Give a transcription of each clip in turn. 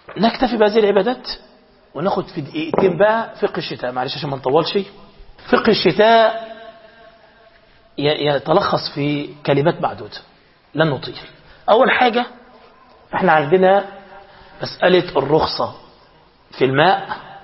نكتفي بهذه العبادات وناخد في دقيقتين بقى فقه الشتاء معلش عشان ما نطولش فقه الشتاء يتلخص في كلمات معدودة لن نطيل أول حاجة احنا عندنا مسألة الرخصة في الماء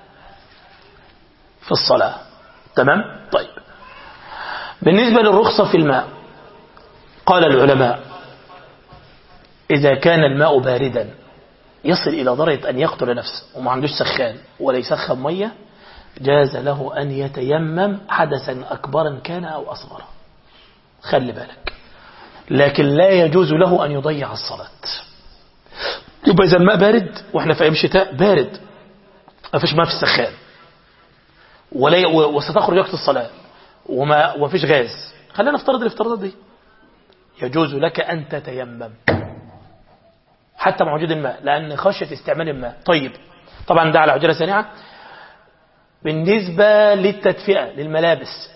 في الصلاة تمام طيب بالنسبة للرخصة في الماء قال العلماء إذا كان الماء باردا يصل إلى درجة أن يقتل نفسه وما عندوش سخان ولا يسخن مية جاز له أن يتيمم حدثا أكبرا كان أو أصغر خلي بالك لكن لا يجوز له أن يضيع الصلاة يبقى إذا الماء بارد وإحنا في أيام شتاء بارد ما فيش ماء في السخان ولا وستخرج وقت الصلاة وما وفيش غاز خلينا نفترض الافتراضات دي يجوز لك أن تتيمم حتى مع وجود الماء لأن خشية استعمال الماء طيب طبعا ده على عجلة سريعة بالنسبة للتدفئة للملابس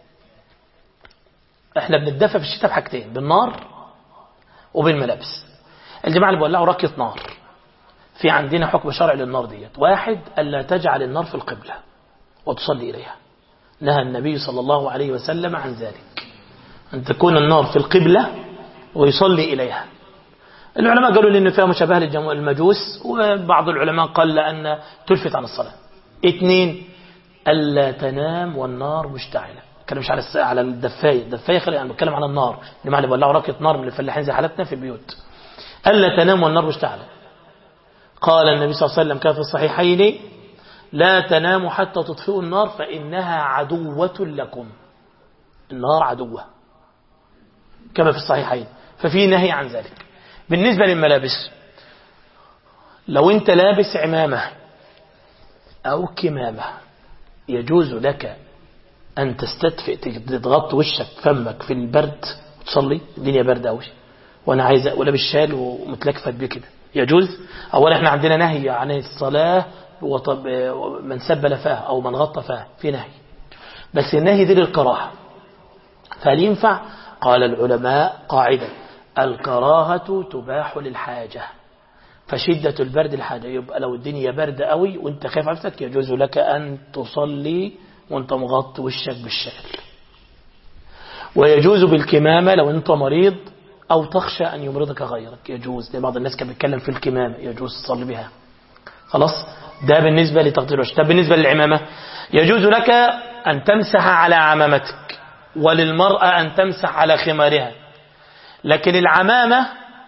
احنا بنتدفى في الشتاء بحاجتين بالنار وبالملابس الجماعة اللي بيولعوا راكية نار في عندنا حكم شرعي للنار ديت واحد ألا تجعل النار في القبلة وتصلي إليها نهى النبي صلى الله عليه وسلم عن ذلك أن تكون النار في القبلة ويصلي إليها العلماء قالوا لأن فيها مشابهة للمجوس وبعض العلماء قال لأن تلفت عن الصلاة اثنين ألا تنام والنار مشتعلة كلام مش على على الدفاية الدفاية خلي أنا بتكلم على النار اللي اللي بيولعوا راكية نار من الفلاحين زي حالتنا في البيوت ألا تنام والنار مشتعلة قال النبي صلى الله عليه وسلم كان في الصحيحين لا تناموا حتى تطفئوا النار فإنها عدوة لكم النار عدوة كما في الصحيحين ففي نهي عن ذلك بالنسبة للملابس لو انت لابس عمامة أو كمامة يجوز لك أن تستدفئ تضغط وشك فمك في البرد وتصلي الدنيا باردة أوي وأنا عايز ولابس شال ومتلكفت بيه كده يجوز أولا احنا عندنا نهي عن الصلاة من سبل فاه أو من غطى فاه في نهي بس النهي دي للكراهة فهل ينفع قال العلماء قاعدة الكراهة تباح للحاجة فشدة البرد الحاجة يبقى لو الدنيا برد قوي وانت خايف نفسك يجوز لك أن تصلي وانت مغطي وشك بالشال ويجوز بالكمامة لو انت مريض أو تخشى أن يمرضك غيرك يجوز بعض الناس كان بيتكلم في الكمامة يجوز تصلي بها خلاص ده بالنسبة لتغطية الوجه ده بالنسبة للعمامة يجوز لك أن تمسح على عمامتك وللمرأة أن تمسح على خمارها لكن العمامة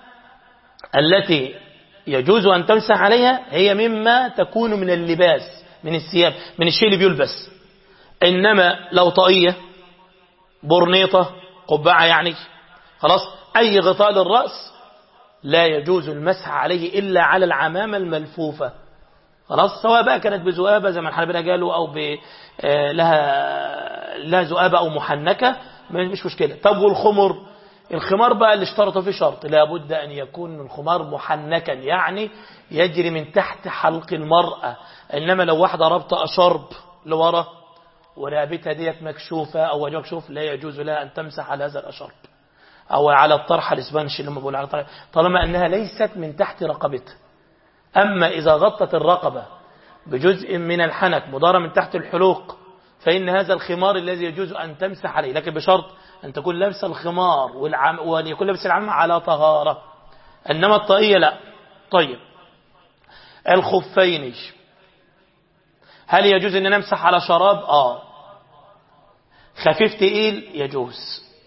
التي يجوز أن تمسح عليها هي مما تكون من اللباس من الثياب من الشيء اللي بيلبس إنما لو طاقية برنيطة قبعة يعني خلاص أي غطاء للرأس لا يجوز المسح عليه إلا على العمامة الملفوفة خلاص سواء بقى كانت بذؤابة زي ما الحنابلة قالوا أو ب لها لها ذؤابة أو محنكة مش مشكلة طب والخمر الخمار بقى اللي اشترطوا فيه شرط لابد أن يكون الخمار محنكا يعني يجري من تحت حلق المرأة إنما لو واحدة رابطة أشرب لورا ورقبتها ديت مكشوفة أو وجهها مكشوف لا يجوز لها أن تمسح على هذا الأشرب أو على الطرحة الإسبانش اللي هم بيقولوا على الطرحة طالما أنها ليست من تحت رقبتها أما إذا غطت الرقبة بجزء من الحنك مدارة من تحت الحلوق فإن هذا الخمار الذي يجوز أن تمسح عليه لكن بشرط أن تكون لابس الخمار والعم وأن يكون لابس العم على طهارة إنما الطاقية لا طيب الخفين هل يجوز أن نمسح على شراب آه خفيف تقيل يجوز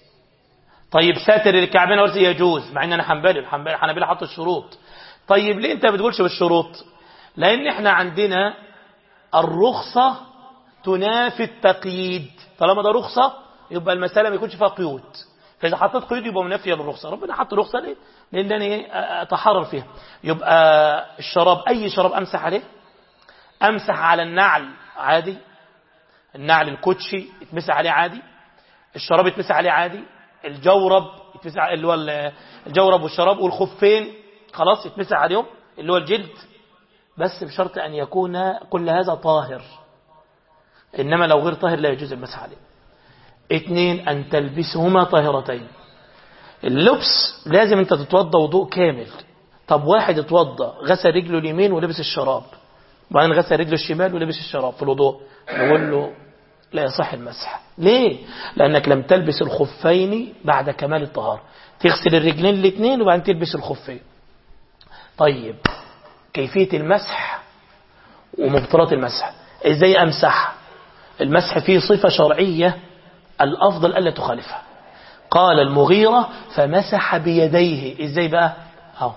طيب ساتر الكعبين ورسي يجوز مع ان انا حنبلي الحنابلة حطوا الشروط طيب ليه انت ما بتقولش بالشروط لان احنا عندنا الرخصة تنافي التقييد طالما ده رخصة يبقى المسألة ما يكونش فيها قيود فإذا حطيت قيود يبقى منافية للرخصة ربنا حط رخصة ليه لأن أنا أتحرر فيها يبقى الشراب أي شراب أمسح عليه أمسح على النعل عادي النعل الكوتشي يتمسح عليه عادي الشراب يتمسح عليه عادي الجورب يتمسح اللي هو الجورب والشراب والخفين خلاص يتمسح عليهم اللي هو الجلد بس بشرط أن يكون كل هذا طاهر إنما لو غير طاهر لا يجوز المسح عليه اثنين أن تلبسهما طاهرتين اللبس لازم أنت تتوضى وضوء كامل طب واحد اتوضى غسل رجله اليمين ولبس الشراب وبعدين غسل رجله الشمال ولبس الشراب في الوضوء نقول له لا يصح المسح ليه لأنك لم تلبس الخفين بعد كمال الطهارة تغسل الرجلين الاثنين وبعدين تلبس الخفين طيب كيفية المسح ومبطلات المسح ازاي امسح المسح فيه صفة شرعية الافضل الا تخالفها قال المغيرة فمسح بيديه ازاي بقى اهو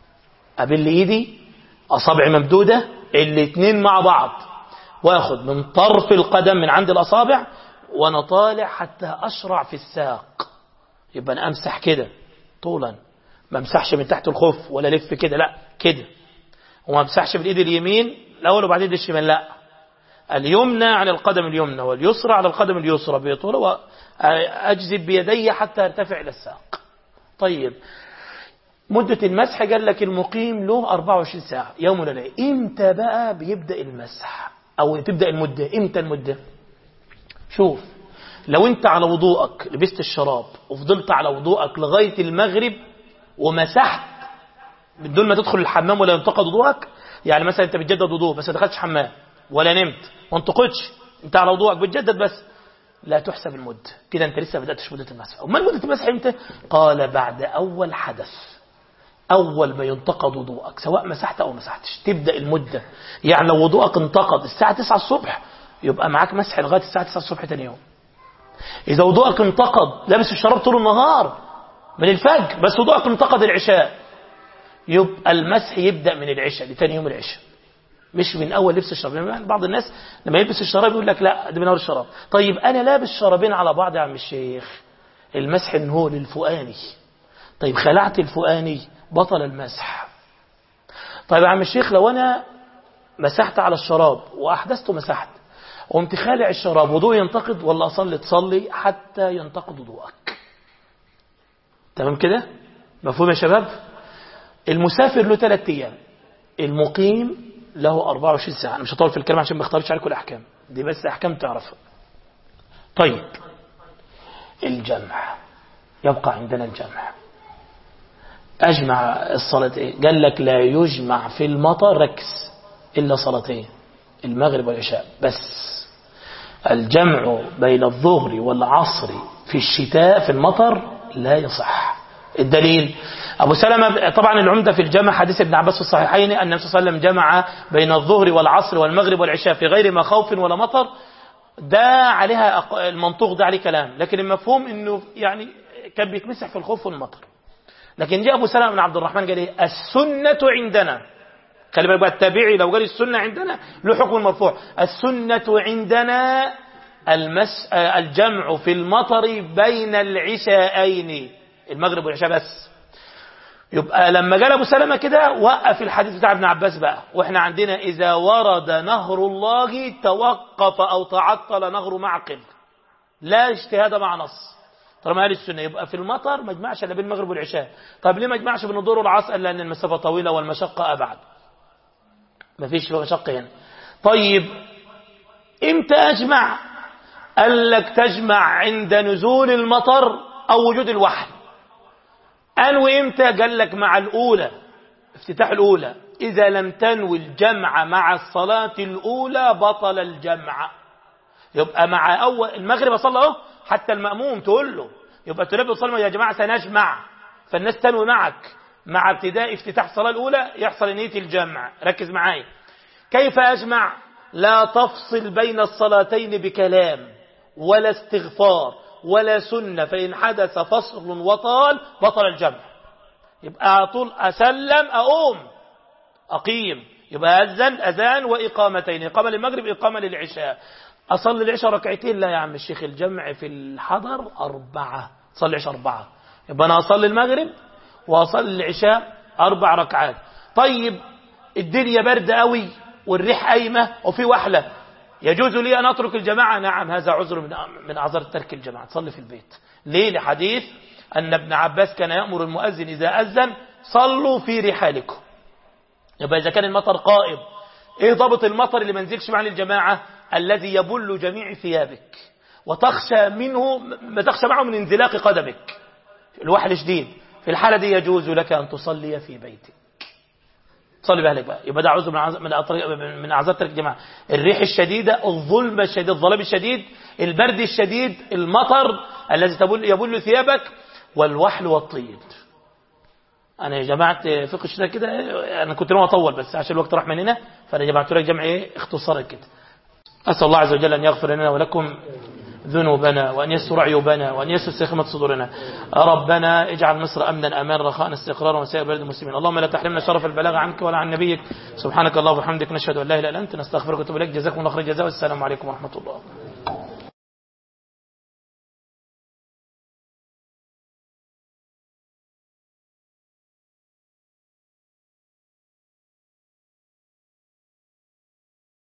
ابل ايدي اصابع ممدودة الاتنين مع بعض واخد من طرف القدم من عند الاصابع وانا طالع حتى اشرع في الساق يبقى انا امسح كده طولا ما امسحش من تحت الخف ولا لف كده لا كده وما امسحش بالايد اليمين الاول وبعدين الشمال لا اليمنى على القدم اليمنى واليسرى على القدم اليسرى بطول واجذب بيدي حتى ارتفع الى الساق طيب مدة المسح قال لك المقيم له 24 ساعة يوم ولا ليلة امتى بقى بيبدأ المسح او تبدأ المدة امتى المدة شوف لو انت على وضوءك لبست الشراب وفضلت على وضوءك لغاية المغرب ومسحت بدون ما تدخل الحمام ولا ينتقد وضوءك يعني مثلا انت بتجدد وضوء بس ما دخلتش حمام ولا نمت ما انتقدش انت على وضوءك بتجدد بس لا تحسب المدة كده انت لسه ما بداتش مدة المسح امال مدة المسح امتى قال بعد اول حدث اول ما ينتقد وضوءك سواء مسحت او مسحتش تبدا المدة يعني لو وضوءك انتقد الساعة 9 الصبح يبقى معاك مسح لغاية الساعة 9 الصبح تاني يوم اذا وضوءك انتقد لابس الشراب طول النهار من الفجر بس وضوءك انتقد العشاء يبقى المسح يبدأ من العشاء لتاني يوم العشاء مش من أول لبس الشراب يعني بعض الناس لما يلبس الشراب يقول لك لا ده من أول الشراب طيب أنا لابس شرابين على بعض يا عم الشيخ المسح إن هو للفؤاني طيب خلعت الفؤاني بطل المسح طيب يا عم الشيخ لو أنا مسحت على الشراب وأحدثت مسحت وقمت خالع الشراب وضوء ينتقد ولا أصلي تصلي حتى ينتقد وضوءك تمام كده مفهوم يا شباب المسافر له ثلاث أيام المقيم له 24 ساعة أنا مش هطول في الكلام عشان ما اختارش عليكم الأحكام دي بس أحكام تعرفها طيب الجمع يبقى عندنا الجمع أجمع الصلاتين قال لك لا يجمع في المطر ركز إلا صلاتين المغرب والعشاء بس الجمع بين الظهر والعصر في الشتاء في المطر لا يصح الدليل أبو سلمة طبعا العمدة في الجمع حديث ابن عباس في الصحيحين أن النبي صلى الله عليه وسلم جمع بين الظهر والعصر والمغرب والعشاء في غير مخوف ولا مطر ده عليها المنطوق ده عليه كلام لكن المفهوم انه يعني كان بيتمسح في الخوف والمطر لكن جاء ابو سلمة بن عبد الرحمن قال ايه السنة عندنا خلي بالك بقى التابعي لو قال السنة عندنا له حكم المرفوع السنة عندنا المس الجمع في المطر بين العشاءين المغرب والعشاء بس يبقى لما قال ابو سلمة كده وقف الحديث بتاع ابن عباس بقى واحنا عندنا اذا ورد نهر الله توقف او تعطل نهر معقل لا اجتهاد مع نص طالما قال السنه يبقى في المطر ما يجمعش الا بين المغرب والعشاء طب ليه ما يجمعش بين الظهر والعصر لان المسافه طويله والمشقه ابعد ما فيش مشقه هنا طيب امتى اجمع قال لك تجمع عند نزول المطر او وجود الوحل أنوي إمتى قال لك مع الأولى افتتاح الأولى إذا لم تنوي الجمع مع الصلاة الأولى بطل الجمع يبقى مع أول المغرب صلى اهو حتى المأموم تقول له يبقى تنبي صلى يا جماعة سنجمع فالناس تنوي معك مع ابتداء افتتاح الصلاة الأولى يحصل نية الجمع ركز معايا كيف أجمع لا تفصل بين الصلاتين بكلام ولا استغفار ولا سنة فإن حدث فصل وطال بطل الجمع يبقى على طول أسلم أقوم أقيم يبقى أذن أذان وإقامتين إقامة للمغرب إقامة للعشاء أصلي العشاء ركعتين لا يا عم الشيخ الجمع في الحضر أربعة صلي العشاء أربعة يبقى أنا أصلي المغرب وأصلي العشاء أربع ركعات طيب الدنيا برد قوي والريح قايمة وفي وحلة يجوز لي أن أترك الجماعة نعم هذا عذر من من أعذار ترك الجماعة تصلي في البيت ليه لحديث أن ابن عباس كان يأمر المؤذن إذا أذن صلوا في رحالكم يبقى إذا كان المطر قائم إيه ضبط المطر اللي ما نزلش معنا الجماعة الذي يبل جميع ثيابك وتخشى منه ما تخشى معه من انزلاق قدمك الوحل شديد في الحالة دي يجوز لك أن تصلي في بيتك صلي بالك بقى يبقى ده عذر من عذر من أطريق من اعذار ترك الجماعه الريح الشديده الظلم الشديد الظلام الشديد البرد الشديد المطر الذي تبل يبل ثيابك والوحل والطين انا جمعت فقه الشتاء كده انا كنت ناوي اطول بس عشان الوقت راح مننا فانا جمعت لك جمع ايه اختصارا كده اسال الله عز وجل ان يغفر لنا ولكم ذنوبنا وأن يسر عيوبنا وأن يسر سخمة صدورنا ربنا اجعل مصر أمنا أمان رخاء استقرارا وسائر بلد المسلمين اللهم لا تحرمنا شرف البلاغ عنك ولا عن نبيك سبحانك الله وبحمدك نشهد أن لا إله إلا أنت نستغفرك ونتوب إليك جزاكم الله خير الجزاء والسلام عليكم ورحمة الله